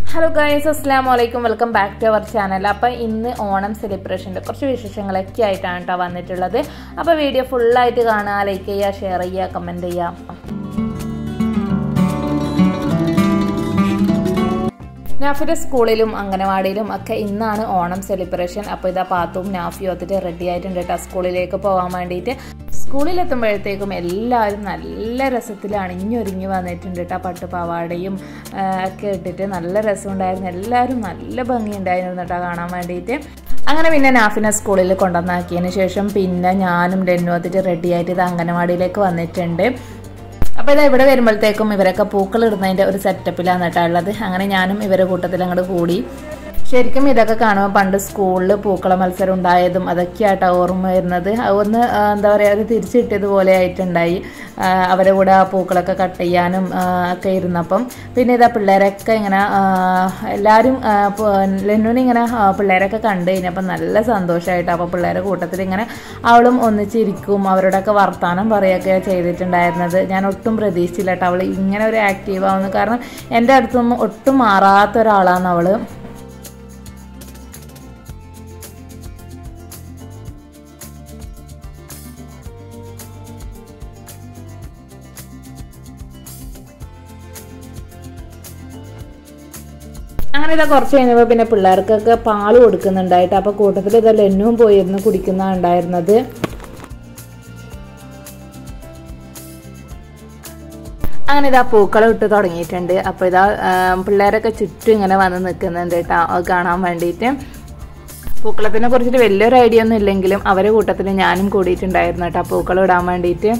hello guys അസ്സാം വലൈക്കും welcome back to our channel അപ്പോൾ ഇന്ന് ഓണം സെലിബ്രേഷൻ്റെ കുറച്ച് വിശേഷങ്ങളൊക്കെ ആയിട്ടാണ് കേട്ടോ വന്നിട്ടുള്ളത് അപ്പോൾ വീഡിയോ ഫുള്ളായിട്ട് കാണുക ലൈക്ക് ചെയ്യുക ഷെയർ ചെയ്യുക കമൻറ്റ് ചെയ്യുക നാഫിയുടെ സ്കൂളിലും അംഗനവാടിയിലും ഒക്കെ ഇന്നാണ് ഓണം സെലിബ്രേഷൻ അപ്പോൾ ഇതാ പാത്തും നാഫിയും ഒത്തിട്ട് റെഡി ആയിട്ടുണ്ട് കേട്ടോ സ്കൂളിലേക്ക് പോകാൻ വേണ്ടിയിട്ട് സ്കൂളിലെത്തുമ്പോഴത്തേക്കും എല്ലാവരും നല്ല രസത്തിൽ അണിഞ്ഞൊരുങ്ങി വന്നിട്ടുണ്ട് കേട്ടോ പട്ടുപാവാടയും ആ, ഒക്കെ ഇട്ടിട്ട് നല്ല രസമുണ്ടായിരുന്നു എല്ലാവരും നല്ല ഭംഗിയുണ്ടായിരുന്നു കേട്ടോ കാണാൻ വേണ്ടിയിട്ട് അങ്ങനെ പിന്നെ നാഫിനെ സ്കൂളിൽ കൊണ്ടുവന്നാക്കിയതിന് ശേഷം പിന്നെ ഞാനും ഡെന്നു ഒത്തിട്ട് റെഡി ആയിട്ട് ഇത് അംഗനവാടിയിലേക്ക് വന്നിട്ടുണ്ട് അപ്പോൾ ഇത് ഇവിടെ വരുമ്പോഴത്തേക്കും ഇവരൊക്കെ പൂക്കൾ ഇടുന്നതിൻ്റെ ഒരു സെറ്റപ്പിലാണ് കേട്ടോ ഉള്ളത് അങ്ങനെ ഞാനും ഇവരെ കൂട്ടത്തിൽ അങ്ങോട്ട് കൂടി ശരിക്കും ഇതൊക്കെ കാണുമ്പോൾ പണ്ട് സ്കൂളിൽ പൂക്കള മത്സരം ഉണ്ടായതും അതൊക്കെയാട്ടോ ഓർമ്മ വരുന്നത് ഒന്ന് ആ, എന്താ പറയുക ഒരു തിരിച്ചു കിട്ടിയതുപോലെ ആയിട്ടുണ്ടായി ആ, അവരെ കൂടെ ആ പൂക്കളൊക്കെ കട്ട് ചെയ്യാനും ആ, ഒക്കെ ഇരുന്നപ്പം പിന്നെ ഇതാ പിള്ളേരൊക്കെ ഇങ്ങനെ ആ, എല്ലാവരും ആ, പ- ലെന്നുവിന് ഇങ്ങനെ ആ, പിള്ളേരൊക്കെ കണ്ടു കഴിഞ്ഞപ്പോൾ നല്ല സന്തോഷമായിട്ട് അപ്പോൾ പിള്ളേരുടെ കൂട്ടത്തിൽ ഇങ്ങനെ അവളും ഒന്നിച്ചിരിക്കും അവരോടൊക്കെ വർത്തമാനം പറയുകയൊക്കെ ചെയ്തിട്ടുണ്ടായിരുന്നത് ഞാൻ ഒട്ടും പ്രതീക്ഷിച്ചില്ല കേട്ടോ അവൾ ഇങ്ങനെ ഒരു ആക്റ്റീവ് ആവുന്നു കാരണം എൻ്റെ അടുത്തൊന്നും ഒട്ടും മാറാത്ത ഒരാളാണ് അവള് അങ്ങനെ ഇതാ കുറച്ച് കഴിഞ്ഞപ്പോൾ പിന്നെ പിള്ളേർക്കൊക്കെ പാല് കൊടുക്കുന്നുണ്ടായിട്ട് അപ്പോൾ കൂട്ടത്തിൽ ഇതാ ലെന്നും പോയിരുന്നു കുടിക്കുന്ന ഉണ്ടായിരുന്നത് അങ്ങനെ ഇതാ പൂക്കളം ഇട്ട് തുടങ്ങിയിട്ടുണ്ട് അപ്പോൾ ഇതാ ആ, പിള്ളേരൊക്കെ ചുറ്റും ഇങ്ങനെ വന്ന് നിൽക്കുന്നുണ്ട് കേട്ടോ അത് കാണാൻ വേണ്ടിയിട്ട് പൂക്കളത്തിനെ കുറിച്ചിട്ട് വലിയൊരു ഐഡിയ ഒന്നും ഇല്ലെങ്കിലും അവരെ കൂട്ടത്തിൽ ഞാനും കൂടിയിട്ടുണ്ടായിരുന്നു കേട്ടോ പൂക്കളം ഇടാൻ വേണ്ടിയിട്ട്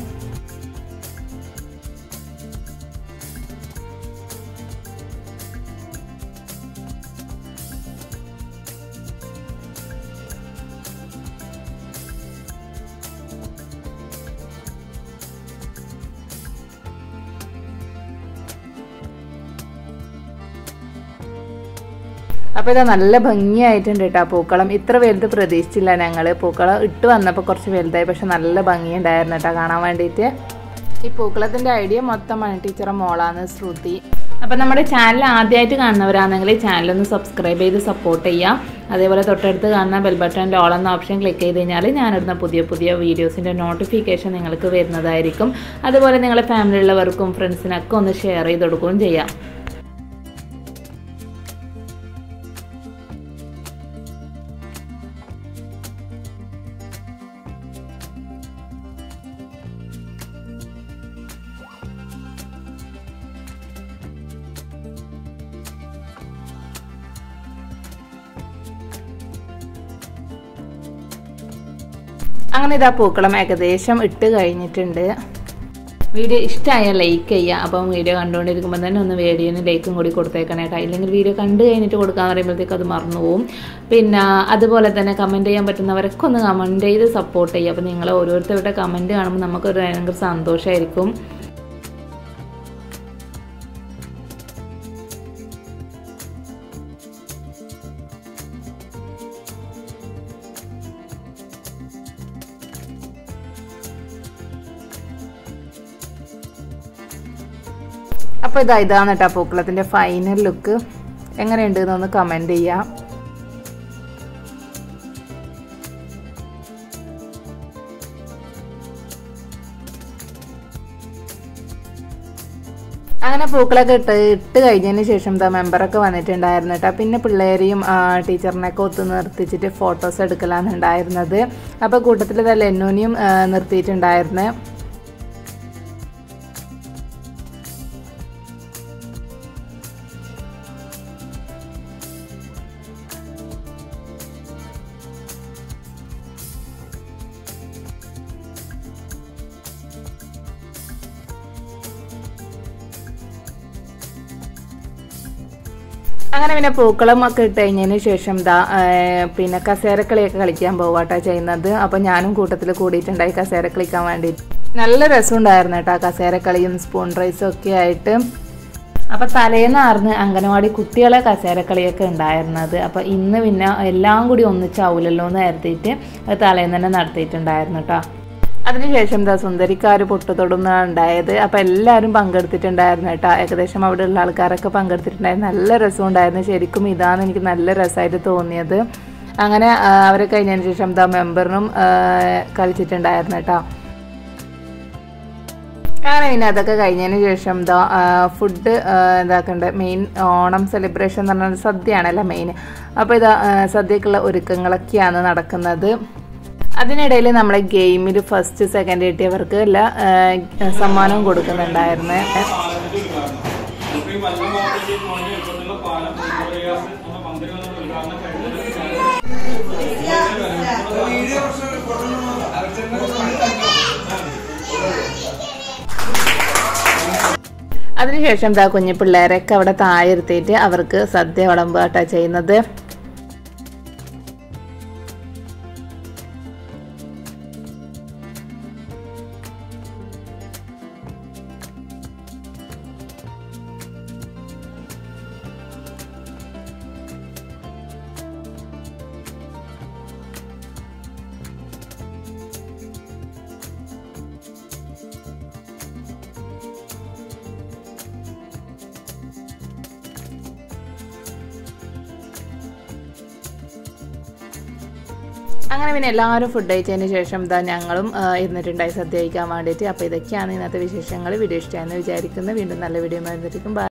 അപ്പോൾ ഇത് നല്ല ഭംഗിയായിട്ടുണ്ട് കേട്ടോ പൂക്കളം ഇത്ര വലുത് പ്രതീക്ഷിച്ചില്ല ഞങ്ങൾ പൂക്കളം ഇട്ട് വന്നപ്പോൾ കുറച്ച് വലുതായി പക്ഷെ നല്ല ഭംഗിയുണ്ടായിരുന്നു കേട്ടോ കാണാൻ വേണ്ടിയിട്ട് ഈ പൂക്കളത്തിൻ്റെ ഐഡിയ മൊത്തം മണി ടീച്ചറെ മോളാണ് ശ്രുതി അപ്പം നമ്മുടെ ചാനൽ ആദ്യമായിട്ട് കാണുന്നവരാണെങ്കിൽ ഈ ചാനലൊന്ന് സബ്സ്ക്രൈബ് ചെയ്ത് സപ്പോർട്ട് ചെയ്യാം അതേപോലെ തൊട്ടടുത്ത് കാണുന്ന ബെൽ ബട്ടണിൻ്റെ ഓൾ എന്ന ഓപ്ഷൻ ക്ലിക്ക് ചെയ്ത് കഴിഞ്ഞാൽ ഞാനിടുന്ന പുതിയ പുതിയ വീഡിയോസിൻ്റെ നോട്ടിഫിക്കേഷൻ നിങ്ങൾക്ക് വരുന്നതായിരിക്കും അതുപോലെ നിങ്ങളുടെ ഫാമിലിയുള്ളവർക്കും ഫ്രണ്ട്സിനൊക്കെ ഒന്ന് ഷെയർ ചെയ്ത് കൊടുക്കുകയും ചെയ്യാം അങ്ങനെ ഇതാ പൂക്കളം ഏകദേശം ഇട്ട് കഴിഞ്ഞിട്ടുണ്ട് വീഡിയോ ഇഷ്ടമായാൽ ലൈക്ക് ചെയ്യുക അപ്പം വീഡിയോ കണ്ടുകൊണ്ടിരിക്കുമ്പോൾ തന്നെ ഒന്ന് വീഡിയോന് ലൈക്കും കൂടി കൊടുത്തേക്കണേ കേട്ടോ ഇല്ലെങ്കിൽ വീഡിയോ കണ്ടു കഴിഞ്ഞിട്ട് കൊടുക്കാന്ന് പറയുമ്പോഴത്തേക്ക് അത് മറന്നു പോകും പിന്നെ അതുപോലെ തന്നെ കമൻറ്റ് ചെയ്യാൻ പറ്റുന്നവരൊക്കെ ഒന്ന് കമൻറ്റ് ചെയ്ത് സപ്പോർട്ട് ചെയ്യുക അപ്പോൾ നിങ്ങൾ ഓരോരുത്തരുടെ കമൻറ്റ് കാണുമ്പോൾ നമുക്കൊരു ഭയങ്കര സന്തോഷമായിരിക്കും അപ്പോൾ ഇതാ ഇതാണ് കേട്ടോ പൂക്കളത്തിൻ്റെ ഫൈനൽ ലുക്ക് എങ്ങനെയുണ്ട് എന്നൊന്ന് കമൻറ്റ് ചെയ്യാം അങ്ങനെ പൂക്കളൊക്കെ ഇട്ട് ഇട്ട് കഴിഞ്ഞതിന് ശേഷം ദാ മെമ്പറൊക്കെ വന്നിട്ടുണ്ടായിരുന്നു കേട്ടോ പിന്നെ പിള്ളേരെയും ആ, ടീച്ചറിനെയൊക്കെ ഒത്തു നിർത്തിച്ചിട്ട് ഫോട്ടോസ് എടുക്കലാണ് ഉണ്ടായിരുന്നത് അപ്പോൾ കൂട്ടത്തിൽ ഇതാ ലെന്നൂനെയും ആ, നിർത്തിയിട്ടുണ്ടായിരുന്നു അങ്ങനെ പിന്നെ പൂക്കളം ഒക്കെ ഇട്ട് കഴിഞ്ഞതിന് ശേഷം ദാ ആ, പിന്നെ കസേരക്കളിയൊക്കെ കളിക്കാൻ പോവാട്ടോ ചെയ്യുന്നത് അപ്പൊ ഞാനും കൂട്ടത്തിൽ കൂടിയിട്ടുണ്ടായി കസേര കളിക്കാൻ വേണ്ടിയിട്ട് നല്ല രസമുണ്ടായിരുന്നു കേട്ടോ കസേരക്കളിയും സ്പൂൺ റൈസും ഒക്കെ ആയിട്ട് അപ്പൊ തലേന്നാർന്ന് അംഗനവാടി കുട്ടികളെ കസേരക്കളിയൊക്കെ ഉണ്ടായിരുന്നത് അപ്പൊ ഇന്ന് പിന്നെ എല്ലാം കൂടി ഒന്നിച്ചാവൂലല്ലോ എന്ന് കരുതിയിട്ട് അത് തലേന്ന് തന്നെ നടത്തിയിട്ടുണ്ടായിരുന്നു കേട്ടോ അതിനുശേഷം എന്താ സുന്ദരിക്കാർ പൊട്ടുതൊടുന്ന ഉണ്ടായത് അപ്പം എല്ലാവരും പങ്കെടുത്തിട്ടുണ്ടായിരുന്നു കേട്ടോ ഏകദേശം അവിടെ ഉള്ള ആൾക്കാരൊക്കെ പങ്കെടുത്തിട്ടുണ്ടായിരുന്നു നല്ല രസം ഉണ്ടായിരുന്നു ശരിക്കും ഇതാണ് എനിക്ക് നല്ല രസമായിട്ട് തോന്നിയത് അങ്ങനെ ആ, അവരെ കഴിഞ്ഞതിന് ശേഷം എന്താ മെമ്പറിനും ആ, കളിച്ചിട്ടുണ്ടായിരുന്നു കേട്ടോ അങ്ങനെ പിന്നെ അതൊക്കെ കഴിഞ്ഞതിന് ശേഷം എന്താ ഫുഡ് ഇതാക്കണ്ട് മെയിൻ ഓണം സെലിബ്രേഷൻ എന്ന് പറഞ്ഞാൽ സദ്യയാണല്ലോ മെയിൻ അപ്പോൾ ഇതാ ആ, സദ്യക്കുള്ള ഒരുക്കങ്ങളൊക്കെയാണ് നടക്കുന്നത് അതിനിടയിൽ നമ്മളെ ഗെയിമിൽ ഫസ്റ്റ് സെക്കൻഡ് കിട്ടിയവർക്ക് എല്ലാ ആ, സമ്മാനവും കൊടുക്കുന്നുണ്ടായിരുന്നു ഈ വല്ല ഭാഗത്തേക്ക് പോകണമെങ്കിൽ ഇപ്പോഴത്തുള്ള പാലം പ്രയാസ് നമ്മുടെ മന്ത്രി വന്ന ഉദ്ഘാടനം കഴിഞ്ഞത് അതിനുശേഷം എന്താ കുഞ്ഞു പിള്ളേരൊക്കെ അവിടെ താഴെ ഇരുത്തിയിട്ട് അവർക്ക് സദ്യ വിളമ്പാട്ടാ ചെയ്യുന്നത് അങ്ങനെ പിന്നെ എല്ലാവരും ഫുഡ് കഴിച്ചതിന് ശേഷം ഇതാ ഞങ്ങളും ആ, ഇരുന്നിട്ടുണ്ടായി സദ്യ കഴിക്കാൻ വേണ്ടിയിട്ട് അപ്പോൾ ഇതൊക്കെയാണ് ഇന്നത്തെ വിശേഷങ്ങൾ വീഡിയോ ഇഷ്ടമായെന്ന് വിചാരിക്കുന്നു വീണ്ടും നല്ല വീഡിയോ വരുന്നിരിക്കും